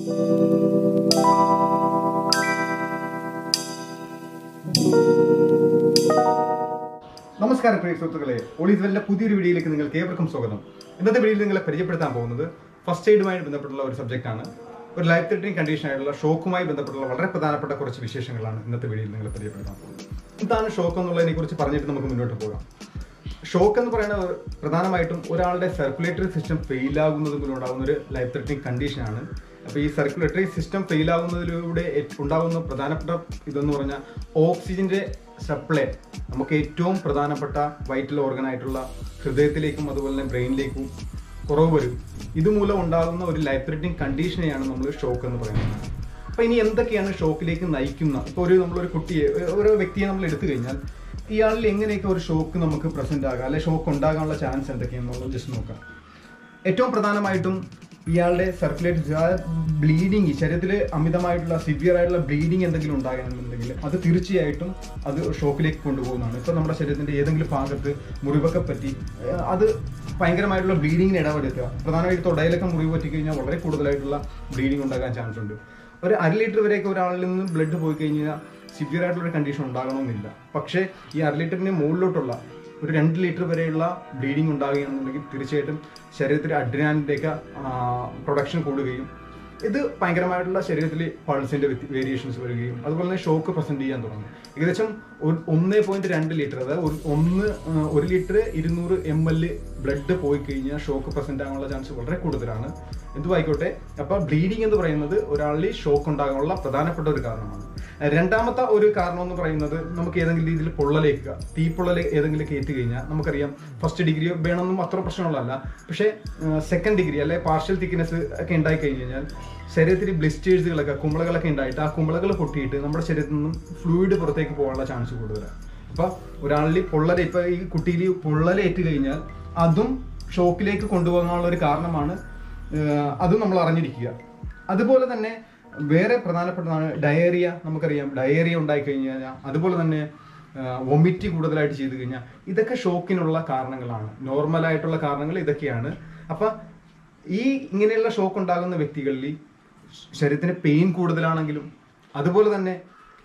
നമസ്കാരം പ്രിയ സുഹൃത്തുക്കളെ ഒളിസ്വലിന്റെ പുതിയൊരു വീഡിയോയിലേക്ക് നിങ്ങൾക്ക് ഏവർക്കും സ്വാഗതം ഇന്നത്തെ വീഡിയോയിൽ നിങ്ങളെ പരിചയപ്പെടുത്താൻ പോകുന്നത് ഫസ്റ്റ് എയ്ഡുമായി ബന്ധപ്പെട്ടുള്ള ഒരു സബ്ജക്റ്റ് ആണ് ഒരു ലൈഫ് ത്രെറ്റനിങ് കണ്ടീഷൻ ആയിട്ടുള്ള ഷോക്കുമായി ബന്ധപ്പെട്ടുള്ള വളരെ പ്രധാനപ്പെട്ട കുറച്ച് വിശേഷങ്ങളാണ് ഇന്നത്തെ വീഡിയോയിൽ നിങ്ങളെ പരിചയപ്പെടുത്താൻ പോകുന്നത് എന്താണ് ഷോക്ക് എന്നുള്ളതിനെ കുറിച്ച് പറഞ്ഞിട്ട് നമുക്ക് മുന്നോട്ട് പോകാം ഷോക്ക് എന്ന് പറയുന്നത് പ്രധാനമായിട്ടും ഒരാളുടെ സർക്കുലേറ്ററി സിസ്റ്റം ഫെയിൽ ആകുന്നത് മൂലം ഉണ്ടാകുന്ന ഒരു ലൈഫ് ത്രെറ്റനിങ് കണ്ടീഷനാണ് അപ്പോൾ ഈ സർക്കുലേറ്ററി സിസ്റ്റം ഫെയിൽ ആകുന്നതിലൂടെ ഏ- ഉണ്ടാകുന്ന പ്രധാനപ്പെട്ട ഇതെന്ന് പറഞ്ഞാൽ ഓക്സിജന്റെ സപ്ലൈ നമുക്ക് ഏറ്റവും പ്രധാനപ്പെട്ട വൈറ്റൽ ഓർഗൻ ആയിട്ടുള്ള ഹൃദയത്തിലേക്കും അതുപോലെ തന്നെ ബ്രെയിനിലേക്കും കുറവ് വരും ഇതുമൂലം ഉണ്ടാകുന്ന ഒരു ലൈഫ് ത്രെറ്റനിങ് കണ്ടീഷനെയാണ് നമ്മൾ ഷോക്ക് എന്ന് പറയുന്നത് അപ്പൊ ഇനി എന്തൊക്കെയാണ് ഷോക്കിലേക്ക് നയിക്കുന്ന ഇപ്പൊ ഒരു നമ്മളൊരു കുട്ടിയെ ഒരു- ഒരു വ്യക്തിയെ നമ്മൾ എടുത്തു കഴിഞ്ഞാൽ ഇയാളിൽ എങ്ങനെയൊക്കെ ഒരു ഷോക്ക് നമുക്ക് പ്രസന്റ് ആകാം അല്ലെ ഷോക്ക് ഉണ്ടാകാനുള്ള ചാൻസ് എന്തൊക്കെയാണെന്നുള്ളത് ജസ്റ്റ് നോക്കാം ഏറ്റവും പ്രധാനമായിട്ടും ഇയാളുടെ സർക്കുലേറ്റ് ബ്ലീഡിങ് ശരീരത്തിൽ അമിതമായിട്ടുള്ള സിവിയർ ആയിട്ടുള്ള ബ്ലീഡിങ് എന്തെങ്കിലും ഉണ്ടാകണമെന്നുണ്ടെങ്കിൽ അത് തീർച്ചയായിട്ടും അത് ഷോക്കിലേക്ക് കൊണ്ടുപോകുന്നതാണ് ഇപ്പം നമ്മുടെ ശരീരത്തിന്റെ ഏതെങ്കിലും ഭാഗത്ത് മുറിവൊക്കെ പറ്റി ഏഹ് അത് ഭയങ്കരമായിട്ടുള്ള ബ്ലീഡിങ്ങിന് ഇടപെടുത്തുക പ്രധാനമായിട്ട് തൊടയിലൊക്കെ മുറിവ് പറ്റി കഴിഞ്ഞാൽ വളരെ കൂടുതലായിട്ടുള്ള ബ്ലീഡിങ് ഉണ്ടാകാൻ ചാൻസ് ഉണ്ട് ഒരു അര ലിറ്റർ വരെയൊക്കെ ഒരാളിൽ നിന്ന് ബ്ലഡ് പോയി കഴിഞ്ഞാൽ സിവിയർ ആയിട്ടുള്ള ഒരു കണ്ടീഷൻ ഉണ്ടാകണമെന്നില്ല പക്ഷേ ഈ അര ലിറ്ററിന് മുകളിലോട്ടുള്ള ഒരു രണ്ട് ലിറ്റർ വരെയുള്ള ബ്ലീഡിങ് ഉണ്ടാകുകയാണെന്നുണ്ടെങ്കിൽ തീർച്ചയായിട്ടും ശരീരത്തിൽ അഡ്രിനാലിൻ്റെയൊക്കെ പ്രൊഡക്ഷൻ കൂടുകയും ഇത് ഭയങ്കരമായിട്ടുള്ള ശരീരത്തിൽ പൾസിന്റെ വേരിയേഷൻസ് വരികയും അതുപോലെ തന്നെ ഷോക്ക് പ്രസന്റ് ചെയ്യാൻ തുടങ്ങും ഏകദേശം ഒരു ഒന്നേ പോയിന്റ് രണ്ട് ലിറ്റർ അതായത് ഒരു ഒന്ന് ആ, ഒരു ലിറ്റർ ഇരുന്നൂറ് എം എൽ ബ്ലഡ് പോയി കഴിഞ്ഞാൽ ഷോക്ക് പ്രസന്റ് ആകാനുള്ള ചാൻസ് വളരെ കൂടുതലാണ് എന്തുമായിക്കോട്ടെ അപ്പൊ ബ്ലീഡിംഗ് എന്ന് പറയുന്നത് ഒരാളിൽ ഷോക്ക് ഉണ്ടാകാനുള്ള പ്രധാനപ്പെട്ട ഒരു കാരണമാണ് രണ്ടാമത്തെ ഒരു കാരണം എന്ന് പറയുന്നത് നമുക്ക് ഏതെങ്കിലും രീതിയിൽ പൊള്ളലേക്കുക തീപ്പൊള്ളൽ ഏതെങ്കിലും കയറ്റി കഴിഞ്ഞാൽ നമുക്കറിയാം ഫസ്റ്റ് ഡിഗ്രി വേണമെന്നും അത്ര പ്രശ്നമുള്ളതല്ല പക്ഷേ സെക്കൻഡ് ഡിഗ്രി അല്ലെ പാർഷ്യൽ തിക്നെസ് ഒക്കെ ഉണ്ടായി കഴിഞ്ഞ് കഴിഞ്ഞാൽ ശരീരത്തിൽ ബ്ലിസ്റ്റേഴ്സുകളൊക്കെ കുമ്പളകളൊക്കെ ഉണ്ടായിട്ട് ആ കുമ്പളകൾ പൊട്ടിയിട്ട് നമ്മുടെ ശരീരത്തിൽ നിന്നും ഫ്ലൂയിഡ് പുറത്തേക്ക് പോകാനുള്ള ചാൻസ് കൂടുതലാണ് അപ്പൊ ഒരാളിൽ പൊള്ളൽ ഇപ്പൊ ഈ കുട്ടിയിൽ പൊള്ളലേറ്റ് കഴിഞ്ഞാൽ അതും ഷോക്കിലേക്ക് കൊണ്ടുപോകാനുള്ള ഒരു കാരണമാണ് ഏഹ് അതും നമ്മൾ അറിഞ്ഞിരിക്കുക അതുപോലെ തന്നെ വേറെ പ്രധാനപ്പെട്ടതാണ് ഡയേറിയ നമുക്കറിയാം ഡയേറിയ ഉണ്ടായി കഴിഞ്ഞു കഴിഞ്ഞാൽ അതുപോലെ തന്നെ വൊമിറ്റ് കൂടുതലായിട്ട് ചെയ്തു കഴിഞ്ഞാൽ ഇതൊക്കെ ഷോക്കിനുള്ള കാരണങ്ങളാണ് നോർമൽ ആയിട്ടുള്ള കാരണങ്ങൾ ഇതൊക്കെയാണ് അപ്പൊ ഈ ഇങ്ങനെയുള്ള ഷോക്ക് ഉണ്ടാകുന്ന വ്യക്തികളിൽ ശരീരത്തിന് പെയിൻ കൂടുതലാണെങ്കിലും അതുപോലെ തന്നെ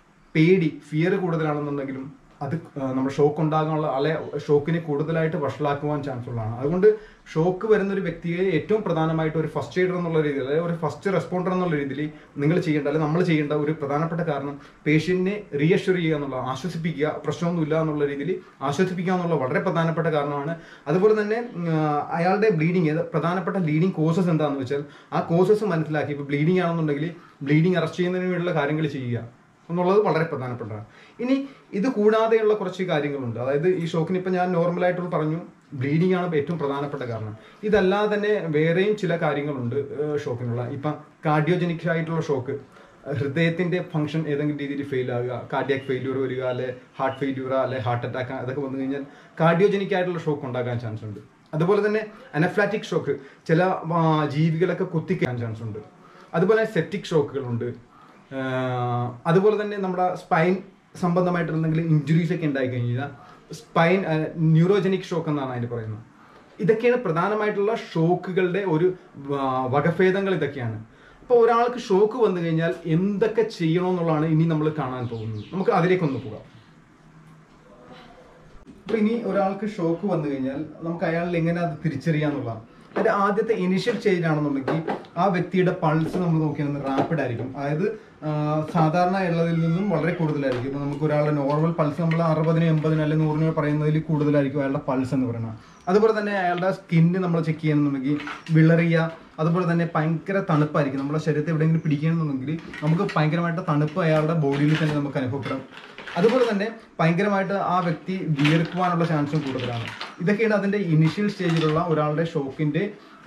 പേടി ഫിയർ കൂടുതലാണെന്നുണ്ടെങ്കിലും അത് നമ്മൾ ഷോക്ക് ഉണ്ടാകാനുള്ള അല്ലെ ഷോക്കിനെ കൂടുതലായിട്ട് വഷളാക്കുവാൻ ചാൻസ് ഉള്ളതാണ് അതുകൊണ്ട് ഷോക്ക് വരുന്ന ഒരു വ്യക്തിയെ ഏറ്റവും പ്രധാനമായിട്ട് ഒരു ഫസ്റ്റ് എയ്ഡർ എന്നുള്ള രീതിയിൽ അതായത് ഒരു ഫസ്റ്റ് റെസ്പോണ്ടർ എന്നുള്ള രീതിയിൽ നിങ്ങൾ ചെയ്യേണ്ട അല്ലെങ്കിൽ നമ്മൾ ചെയ്യേണ്ട ഒരു പ്രധാനപ്പെട്ട കാരണം പേഷ്യന്റിനെ റീഅഷ്യൂർ ചെയ്യുക എന്നുള്ള ആശ്വസിപ്പിക്കുക പ്രശ്നമൊന്നുമില്ല എന്നുള്ള രീതിയിൽ ആശ്വസിപ്പിക്കുക എന്നുള്ള വളരെ പ്രധാനപ്പെട്ട കാരണമാണ് അതുപോലെ തന്നെ ഉം, അയാളുടെ ബ്ലീഡിങ് പ്രധാനപ്പെട്ട ബ്ലീഡിങ് കോസസ് എന്താണെന്ന് വെച്ചാൽ ആ കോസസ് മനസ്സിലാക്കി ഇപ്പോൾ ബ്ലീഡിങ് ആണെന്നുണ്ടെങ്കിൽ ബ്ലീഡിങ് അറസ്റ്റ് ചെയ്യുന്നതിന് വേണ്ടിയുള്ള കാര്യങ്ങൾ ചെയ്യുക എന്നുള്ളത് വളരെ പ്രധാനപ്പെട്ടതാണ് ഇനി ഇത് കൂടാതെയുള്ള കുറച്ച് കാര്യങ്ങളുണ്ട് അതായത് ഈ ഷോക്കിന് ഇപ്പം ഞാൻ നോർമലായിട്ട് പറഞ്ഞു ബ്ലീഡിംഗ് ആണ് ഏറ്റവും പ്രധാനപ്പെട്ട കാരണം ഇതല്ലാതെ തന്നെ വേറെയും ചില കാര്യങ്ങളുണ്ട് ഏഹ് ഷോക്കിനുള്ള ഇപ്പം കാർഡിയോജനിക് ആയിട്ടുള്ള ഷോക്ക് ഹൃദയത്തിന്റെ ഫംഗ്ഷൻ ഏതെങ്കിലും രീതിയിൽ ഫെയിൽ ആകുക കാർഡിയാക് ഫെയില്യൂർ വരിക അല്ലെ ഹാർട്ട് ഫെയില്യൂർ അല്ലെ ഹാർട്ട് അറ്റാക്ക് അതൊക്കെ വന്നു കഴിഞ്ഞാൽ കാർഡിയോജനിക് ആയിട്ടുള്ള ഷോക്ക് ഉണ്ടാകാൻ ചാൻസ് ഉണ്ട് അതുപോലെ തന്നെ അനഫ്ലാറ്റിക് ഷോക്ക് ചില ആ, ജീവികളൊക്കെ കുത്തിക്കാൻ ചാൻസ് ഉണ്ട് അതുപോലെ സെപ്റ്റിക് ഷോക്കുകളുണ്ട് ആഹ് അതുപോലെ തന്നെ നമ്മുടെ സ്പൈൻ സംബന്ധമായിട്ടുള്ള എന്തെങ്കിലും ഇഞ്ചുറീസ് ഒക്കെ ഉണ്ടായി കഴിഞ്ഞാൽ സ്പൈൻ ന്യൂറോജനിക് ഷോക്ക് എന്നാണ് അതിന് പറയുന്നത് ഇതൊക്കെയാണ് പ്രധാനമായിട്ടുള്ള ഷോക്കുകളുടെ ഒരു വ- വകഭേദങ്ങൾ ഇതൊക്കെയാണ് അപ്പോൾ ഒരാൾക്ക് ഷോക്ക് വന്നു കഴിഞ്ഞാൽ എന്തൊക്കെ ചെയ്യണമെന്നുള്ളതാണ് ഇനി നമ്മൾ കാണാൻ പോകുന്നത് നമുക്ക് അതിലേക്കൊന്ന് പോകാം അപ്പൊ ഇനി ഒരാൾക്ക് ഷോക്ക് വന്നു കഴിഞ്ഞാൽ നമുക്ക് അയാളിൽ എങ്ങനെ അത് തിരിച്ചറിയാന്നുള്ളതാണ് അതിന്റെ ആദ്യത്തെ ഇനിഷ്യൽ സ്റ്റേജ് ആണെന്നുണ്ടെങ്കിൽ ആ വ്യക്തിയുടെ പൾസ് നമ്മൾ നോക്കിയാൽ റാപ്പിഡ് ആയിരിക്കും അതായത് ആ, സാധാരണ ഉള്ളതിൽ നിന്നും വളരെ കൂടുതലായിരിക്കും ഇപ്പൊ നമുക്ക് ഒരാളുടെ നോർമൽ പൾസ് നമ്മൾ അറുപതിന് എൺപതിന് അല്ലെങ്കിൽ നൂറിന് പറയുന്നതിൽ കൂടുതലായിരിക്കും അയാളുടെ പൾസ് എന്ന് പറയുന്നത് അതുപോലെ തന്നെ അയാളുടെ സ്കിന്ന് നമ്മൾ ചെക്ക് ചെയ്യുന്നുണ്ടെങ്കിൽ വിളറിയ അതുപോലെ തന്നെ ഭയങ്കര തണുപ്പായിരിക്കും നമ്മുടെ ശരീരത്തെ എവിടെയെങ്കിലും പിടിക്കണമെന്നുണ്ടെങ്കിൽ നമുക്ക് ഭയങ്കരമായിട്ട് തണുപ്പ് അയാളുടെ ബോഡിയിൽ തന്നെ നമുക്ക് അനുഭവപ്പെടാം അതുപോലെ തന്നെ ഭയങ്കരമായിട്ട് ആ വ്യക്തി വിയർക്കുവാനുള്ള ചാൻസും കൂടുതലാണ് ഇതൊക്കെയാണ് അതിന്റെ ഇനിഷ്യൽ സ്റ്റേജിലുള്ള ഒരാളുടെ ഷോക്കിന്റെ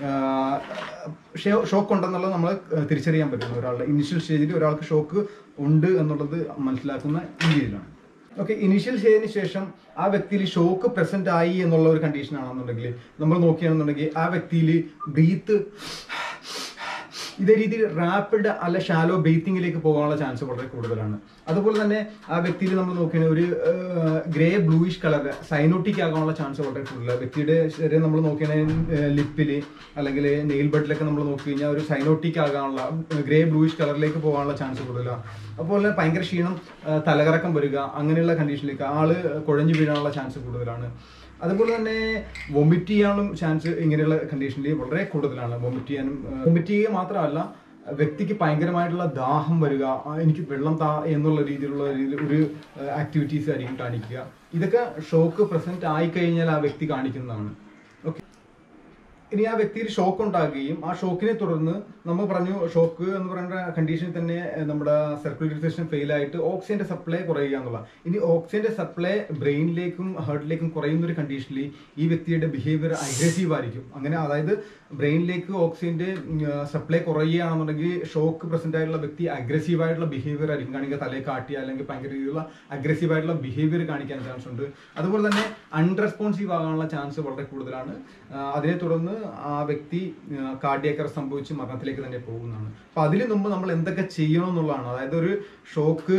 ഷോക്ക് ഉണ്ടെന്നുള്ളത് നമ്മൾ തിരിച്ചറിയാൻ പറ്റുന്നു ഒരാളുടെ ഇനിഷ്യൽ സ്റ്റേജിൽ ഒരാൾക്ക് ഷോക്ക് ഉണ്ട് എന്നുള്ളത് മനസ്സിലാക്കുന്ന ഈ രീതിയിലാണ് ഓക്കെ ഇനീഷ്യൽ സ്റ്റേജിന് ശേഷം ആ വ്യക്തിയിൽ ഷോക്ക് പ്രസന്റ് ആയി എന്നുള്ള ഒരു കണ്ടീഷൻ ആണെന്നുണ്ടെങ്കിൽ നമ്മൾ നോക്കുകയാണെന്നുണ്ടെങ്കിൽ ആ വ്യക്തിയിൽ ബ്രീത്ത് ഇതേ രീതിയിൽ റാപ്പിഡ് അല്ല ഷാലോ ബെയ്ത്തിങ്ങിലേക്ക് പോകാനുള്ള ചാൻസ് വളരെ കൂടുതലാണ് അതുപോലെ തന്നെ ആ വ്യക്തിയിൽ നമ്മൾ നോക്കുകയാണെങ്കിൽ ഒരു ഗ്രേ ബ്ലൂയിഷ് കളർ സൈനോട്ടിക് ആകാനുള്ള ചാൻസ് വളരെ കൂടുതലാണ് വ്യക്തിയുടെ ശരീരം നമ്മൾ നോക്കുകയാണെങ്കിൽ ലിപ്പിൽ അല്ലെങ്കിൽ നെയിൽ ബഡിലൊക്കെ നമ്മൾ നോക്കി കഴിഞ്ഞാൽ ഒരു സൈനോട്ടിക് ആകാനുള്ള ഗ്രേ ബ്ലൂയിഷ് കളറിലേക്ക് പോകാനുള്ള ചാൻസ് കൂടുതലാണ് അതുപോലെ തന്നെ ഭയങ്കര ക്ഷീണം ആ, തലകറക്കം വരിക അങ്ങനെയുള്ള കണ്ടീഷനിലേക്ക് ആള് കുഴഞ്ഞു വീഴാനുള്ള ചാൻസ് കൂടുതലാണ് അതുപോലെ തന്നെ വൊമിറ്റ് ചെയ്യാനുള്ള ചാൻസ് ഇങ്ങനെയുള്ള കണ്ടീഷനിൽ വളരെ കൂടുതലാണ് വൊമിറ്റ് ചെയ്യാനും വൊമിറ്റ് ചെയ്യുക മാത്രമല്ല വ്യക്തിക്ക് ഭയങ്കരമായിട്ടുള്ള ദാഹം വരിക ആ, എനിക്ക് വെള്ളം താ എന്നുള്ള രീതിയിലുള്ള രീതിയിൽ ഒരു ആക്ടിവിറ്റീസ് ആയിരിക്കും കാണിക്കുക ഇതൊക്കെ ഷോക്ക് പ്രസന്റ് ആയി കഴിഞ്ഞാൽ ആ വ്യക്തി കാണിക്കുന്നതാണ് ഓക്കെ ഇനി ആ വ്യക്തിയിൽ ഷോക്ക് ഉണ്ടാകുകയും ആ ഷോക്കിനെ തുടർന്ന് നമ്മൾ പറഞ്ഞു ഷോക്ക് എന്ന് പറയുന്ന കണ്ടീഷനിൽ തന്നെ ഏഹ്, നമ്മുടെ സർക്കുലേറ്ററി സിസ്റ്റം ഫെയിൽ ആയിട്ട് ഓക്സിജന്റെ സപ്ലൈ കുറയുക എന്നുള്ള ഇനി ഓക്സിജന്റെ സപ്ലൈ ബ്രെയിനിലേക്കും ഹാർട്ടിലേക്കും കുറയുന്ന ഒരു കണ്ടീഷനിൽ ഈ വ്യക്തിയുടെ ബിഹേവിയർ അഗ്രസീവ് ആയിരിക്കും അങ്ങനെ അതായത് ബ്രെയിനിലേക്ക് ഓക്സിജന്റെ സപ്ലൈ കുറയുകയാണെന്നുണ്ടെങ്കിൽ ഷോക്ക് പ്രസന്റ് ആയിട്ടുള്ള വ്യക്തി അഗ്രസീവ് ആയിട്ടുള്ള ബിഹേവിയർ ആയിരിക്കും കാണിക്കുക തലയെ കാട്ടി അല്ലെങ്കിൽ ഭയങ്കര രീതിയിലുള്ള അഗ്രസീവ് ആയിട്ടുള്ള ബിഹേവിയർ കാണിക്കാൻ ചാൻസ് ഉണ്ട് അതുപോലെ തന്നെ അൺറെസ്പോൺസീവ് ആകാനുള്ള ചാൻസ് വളരെ കൂടുതലാണ് ആ, അതിനെ തുടർന്ന് ആ വ്യക്തി കാർഡിയക്കർ സംഭവിച്ച് മരണത്തിലേക്ക് തന്നെ പോകുന്നതാണ് അപ്പൊ അതിന് മുമ്പ് നമ്മൾ എന്തൊക്കെ ചെയ്യണം എന്നുള്ളതാണ് അതായത് ഒരു ഷോക്ക്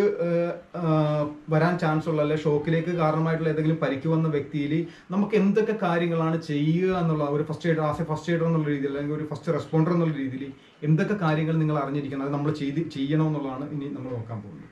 വരാൻ ചാൻസ് ഉള്ള അല്ലെ ഷോക്കിലേക്ക് കാരണമായിട്ടുള്ള ഏതെങ്കിലും പരിക്ക് വന്ന വ്യക്തിയിൽ നമുക്ക് എന്തൊക്കെ കാര്യങ്ങളാണ് ചെയ്യുക എന്നുള്ള ഒരു first aider as a first aider എന്നുള്ള രീതിയിൽ അല്ലെങ്കിൽ ഒരു ഫസ്റ്റ് റെസ്പോണ്ടർ എന്നുള്ള രീതിയിൽ എന്തൊക്കെ കാര്യങ്ങൾ നിങ്ങൾ അറിഞ്ഞിരിക്കണം അത് നമ്മൾ ചെയ്ത് ചെയ്യണം എന്നുള്ളതാണ് ഇനി നമ്മൾ നോക്കാൻ പോകുന്നത്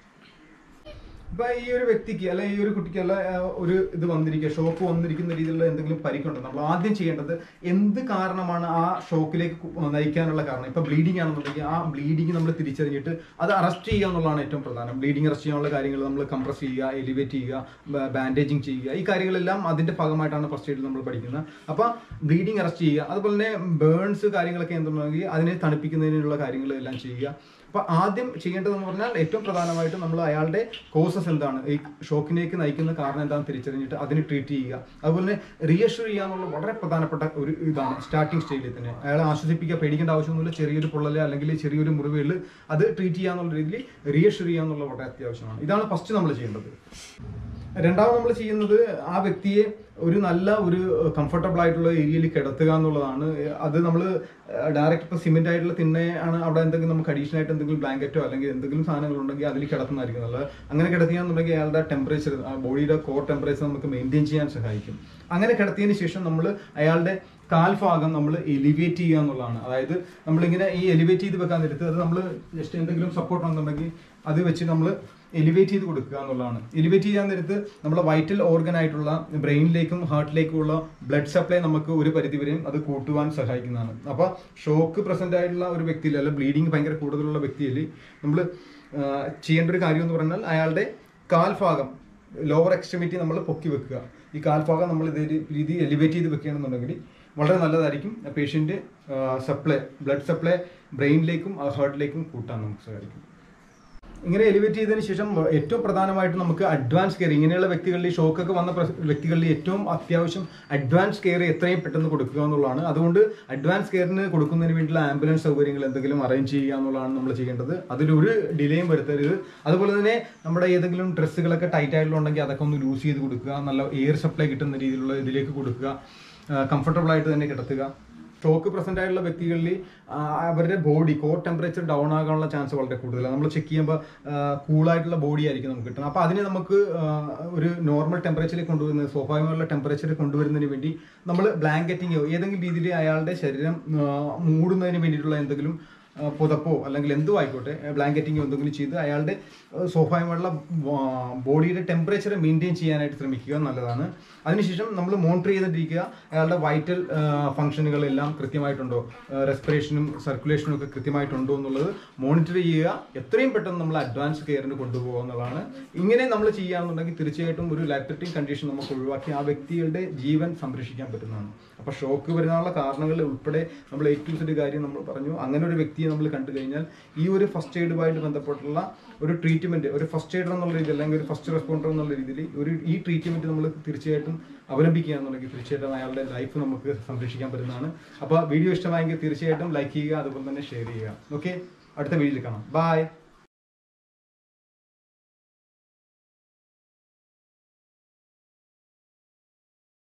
ഇപ്പൊ ഈ ഒരു വ്യക്തിക്ക് അല്ലെ ഈ ഒരു കുട്ടിക്ക് അല്ല ആ, ഒരു ഇത് വന്നിരിക്കുക ഷോക്ക് വന്നിരിക്കുന്ന രീതിയിലുള്ള എന്തെങ്കിലും പരിക്കുണ്ടോ നമ്മൾ ആദ്യം ചെയ്യേണ്ടത് എന്ത് കാരണമാണ് ആ ഷോക്കിലേക്ക് കു- നയിക്കാനുള്ള കാരണം ഇപ്പൊ ബ്ലീഡിംഗ് ആണെന്നുണ്ടെങ്കിൽ ആ ബ്ലീഡിംഗ് നമ്മൾ തിരിച്ചറിഞ്ഞിട്ട് അത് അറസ്റ്റ് ചെയ്യുക എന്നുള്ളതാണ് ഏറ്റവും പ്രധാനം ബ്ലീഡിംഗ് അറസ്റ്റ് ചെയ്യാനുള്ള കാര്യങ്ങൾ നമ്മൾ കംപ്രസ് ചെയ്യുക എലിവേറ്റ് ചെയ്യുക ബാൻഡേജിങ് ചെയ്യുക ഈ കാര്യങ്ങളെല്ലാം അതിന്റെ ഭാഗമായിട്ടാണ് ഫസ്റ്റ് എയ്ഡിൽ നമ്മൾ പഠിക്കുന്നത് അപ്പൊ ബ്ലീഡിംഗ് അറസ്റ്റ് ചെയ്യുക അതുപോലെ തന്നെ ബേൺസ് കാര്യങ്ങളൊക്കെ എന്തുണ്ടെങ്കിൽ അതിനെ തണുപ്പിക്കുന്നതിനുള്ള കാര്യങ്ങളെല്ലാം ചെയ്യുക അപ്പൊ ആദ്യം ചെയ്യേണ്ടതെന്ന് പറഞ്ഞാൽ ഏറ്റവും പ്രധാനമായിട്ട് നമ്മൾ അയാളുടെ കോസസ് എന്താണ് ഈ ഷോക്കിലേക്ക് നയിക്കുന്ന കാരണം എന്താണെന്ന് തിരിച്ചറിഞ്ഞിട്ട് അതിന് ട്രീറ്റ് ചെയ്യുക അതുപോലെ തന്നെ റിയഷർ ചെയ്യുക എന്നുള്ള വളരെ പ്രധാനപ്പെട്ട ഒരു ഇതാണ് സ്റ്റാർട്ടിംഗ് സ്റ്റേജിൽ തന്നെ അയാളെ ആശ്വസിപ്പിക്കുക പേടിക്കേണ്ട ആവശ്യമൊന്നുമില്ല ചെറിയൊരു പൊള്ളല് അല്ലെങ്കിൽ ചെറിയൊരു മുറിവുകളിൽ അത് ട്രീറ്റ് ചെയ്യുക എന്നുള്ള രീതിയിൽ റിയഷർ ചെയ്യുക എന്നുള്ള വളരെ അത്യാവശ്യമാണ് ഇതാണ് ഫസ്റ്റ് നമ്മൾ ചെയ്യേണ്ടത് രണ്ടാമത് നമ്മൾ ചെയ്യുന്നത് ആ വ്യക്തിയെ ഒരു നല്ല ഒരു കംഫർട്ടബിൾ ആയിട്ടുള്ള ഏരിയയിൽ കിടത്തുക എന്നുള്ളതാണ് അത് നമ്മൾ ഡയറക്റ്റ് ഇപ്പോൾ സിമെന്റ് ആയിട്ടുള്ള തിണ്ണയാണ് അവിടെ എന്തെങ്കിലും നമുക്ക് അഡീഷണൽ ആയിട്ട് എന്തെങ്കിലും ബ്ലാങ്കറ്റോ അല്ലെങ്കിൽ എന്തെങ്കിലും സാധനങ്ങൾ ഉണ്ടെങ്കിൽ അതിൽ കിടത്തുന്നതായിരിക്കും നല്ലത് അങ്ങനെ കിടത്തിയാന്നുണ്ടെങ്കിൽ അയാളുടെ ടെമ്പറേച്ചർ ബോഡിയുടെ കോർ ടെമ്പറേച്ചർ നമുക്ക് മെയിൻറ്റെയിൻ ചെയ്യാൻ സഹായിക്കും അങ്ങനെ കിടത്തിയതിന് ശേഷം നമ്മൾ അയാളുടെ കാൽഭാഗം നമ്മൾ എലിവേറ്റ് ചെയ്യുക എന്നുള്ളതാണ് അതായത് നമ്മളിങ്ങനെ ഈ എലിവേറ്റ് ചെയ്ത് വെക്കാൻ നേരത്ത് അത് നമ്മൾ ജസ്റ്റ് എന്തെങ്കിലും സപ്പോർട്ട് ഉണ്ടെന്നുണ്ടെങ്കിൽ അത് വെച്ച് നമ്മൾ എലിവേറ്റ് ചെയ്ത് കൊടുക്കുക എന്നുള്ളതാണ് എലിവേറ്റ് ചെയ്യാൻ നേരത്ത് നമ്മുടെ വൈറ്റൽ ഓർഗൻ ആയിട്ടുള്ള ബ്രെയിനിലേക്കും ഹാർട്ടിലേക്കുമുള്ള ബ്ലഡ് സപ്ലൈ നമുക്ക് ഒരു പരിധി വരെയും അത് കൂട്ടുവാൻ സഹായിക്കുന്നതാണ് അപ്പൊ ഷോക്ക് പ്രസന്റ് ആയിട്ടുള്ള ഒരു വ്യക്തിയിൽ അല്ല ബ്ലീഡിങ് ഭയങ്കര കൂടുതലുള്ള വ്യക്തിയിൽ നമ്മൾ ചെയ്യേണ്ട ഒരു കാര്യം എന്ന് പറഞ്ഞാൽ അയാളുടെ കാൽഭാഗം ലോവർ എക്സ്ട്രിമിറ്റി നമ്മൾ പൊക്കി വെക്കുക ഈ കാൽഭാഗം നമ്മൾ ഇതേ രീതി എലിവേറ്റ് ചെയ്ത് വെക്കുകയാണെന്നുണ്ടെങ്കിൽ വളരെ നല്ലതായിരിക്കും പേഷ്യന്റ് സപ്ലൈ ബ്ലഡ് സപ്ലൈ ബ്രെയിനിലേക്കും ഹാർട്ടിലേക്കും കൂട്ടാൻ നമുക്ക് സഹായിക്കും ഇങ്ങനെ എലിവേറ്റ് ചെയ്തതിന് ശേഷം ഏറ്റവും പ്രധാനമായിട്ട് നമുക്ക് അഡ്വാൻസ് കെയർ ഇങ്ങനെയുള്ള വ്യക്തികളിൽ ഷോക്കൊക്കെ വന്ന പ്രസ- വ്യക്തികളിൽ ഏറ്റവും അത്യാവശ്യം അഡ്വാൻസ് കെയർ എത്രയും പെട്ടെന്ന് കൊടുക്കുക എന്നുള്ളതാണ് അതുകൊണ്ട് അഡ്വാൻസ് കെയറിന് കൊടുക്കുന്നതിന് വേണ്ടിയുള്ള ആംബുലൻസ് സൗകര്യങ്ങൾ എന്തെങ്കിലും അറേഞ്ച് ചെയ്യുക എന്നുള്ളതാണ് നമ്മൾ ചെയ്യേണ്ടത് അതിലൊരു ഡിലേയും വരുത്തരുത് അതുപോലെ തന്നെ നമ്മുടെ ഏതെങ്കിലും ഡ്രസ്സുകളൊക്കെ ടൈറ്റ് ആയിട്ടുണ്ടെങ്കിൽ അതൊക്കെ ഒന്ന് ലൂസ് ചെയ്ത് കൊടുക്കുക നല്ല എയർ സപ്ലൈ കിട്ടുന്ന രീതിയിലുള്ള ഇതിലേക്ക് കൊടുക്കുക കംഫർട്ടബിൾ ആയിട്ട് തന്നെ കിടത്തുക സ്റ്റോക്ക് പ്രസന്റ് ആയിട്ടുള്ള വ്യക്തികളിൽ ആ, അവരുടെ ബോഡി കോർ ടെമ്പറേച്ചർ ഡൗൺ ആകാനുള്ള ചാൻസ് വളരെ കൂടുതലാണ് നമ്മൾ ചെക്ക് ചെയ്യുമ്പോൾ കൂളായിട്ടുള്ള ബോഡി ആയിരിക്കും നമുക്ക് കിട്ടുന്നത് അപ്പോൾ അതിനെ നമുക്ക് ആ, ഒരു നോർമൽ ടെമ്പറേച്ചറിൽ കൊണ്ടുവരുന്നത് സ്വാഭാവികമായുള്ള ടെമ്പറേച്ചറിൽ കൊണ്ടുവരുന്നതിന് വേണ്ടി നമ്മൾ ബ്ലാങ്കറ്റിങ്ങോ ഏതെങ്കിലും രീതിയിൽ അയാളുടെ ശരീരം ആ, മൂടുന്നതിന് വേണ്ടിയിട്ടുള്ള എന്തെങ്കിലും ആ, പുതപ്പോ അല്ലെങ്കിൽ എന്തോ ആയിക്കോട്ടെ ബ്ലാങ്കറ്റിങ്ങോ എന്തെങ്കിലും ചെയ്ത് അയാളുടെ ആ, സ്വാഭാവികമായിട്ടുള്ള ബോഡിയുടെ ടെമ്പറേച്ചർ മെയിൻറ്റെയിൻ ചെയ്യാനായിട്ട് ശ്രമിക്കുക നല്ലതാണ് അതിനുശേഷം നമ്മൾ മോണിറ്റർ ചെയ്തിട്ടിരിക്കുക അയാളുടെ വൈറ്റൽ ഫംഗ്ഷനുകളെല്ലാം കൃത്യമായിട്ടുണ്ടോ റെസ്പിറേഷനും സർക്കുലേഷനും ഒക്കെ കൃത്യമായിട്ടുണ്ടോ എന്നുള്ളത് മോണിറ്റർ ചെയ്യുക എത്രയും പെട്ടെന്ന് നമ്മൾ അഡ്വാൻസ് കെയറിന് കൊണ്ടുപോകുക എന്നുള്ളതാണ് ഇങ്ങനെ നമ്മൾ ചെയ്യുകയാണെന്നുണ്ടെങ്കിൽ തീർച്ചയായിട്ടും ഒരു ലൈഫ് ത്രെറ്റിംഗ് കണ്ടീഷൻ നമുക്ക് ഒഴിവാക്കി ആ വ്യക്തിയുടെ ജീവൻ സംരക്ഷിക്കാൻ പറ്റുന്നതാണ് അപ്പോൾ ഷോക്ക് വരുന്നതിനുള്ള കാരണങ്ങൾ ഉൾപ്പെടെ നമ്മൾ എ ടു സെഡ് കാര്യം നമ്മൾ പറഞ്ഞു അങ്ങനെ ഒരു വ്യക്തിയെ നമ്മൾ കണ്ടു കഴിഞ്ഞാൽ ഈ ഒരു ഫസ്റ്റ് എയ്ഡുമായിട്ട് ബന്ധപ്പെട്ടുള്ള ഒരു ട്രീറ്റ്മെന്റ് ഒരു ഫസ്റ്റ് എയ്ഡർ എന്നുള്ള രീതിയിൽ അല്ലെങ്കിൽ ഒരു ഫസ്റ്റ് റെസ്പോണ്ടർ എന്നുള്ള രീതിയിൽ ഒരു ഈ ട്രീറ്റ്മെന്റ് നമ്മൾ തീർച്ചയായിട്ടും അവലംബിക്കുക എന്നുണ്ടെങ്കിൽ തീർച്ചയായിട്ടും അയാളുടെ ലൈഫ് നമുക്ക് സംരക്ഷിക്കാൻ പറ്റുന്നതാണ് അപ്പോൾ വീഡിയോ ഇഷ്ടമായെങ്കിൽ തീർച്ചയായിട്ടും ലൈക്ക് ചെയ്യുക അതുപോലെ തന്നെ ഷെയർ ചെയ്യുക ഓക്കെ അടുത്ത വീഡിയോയിൽ കാണാം ബൈ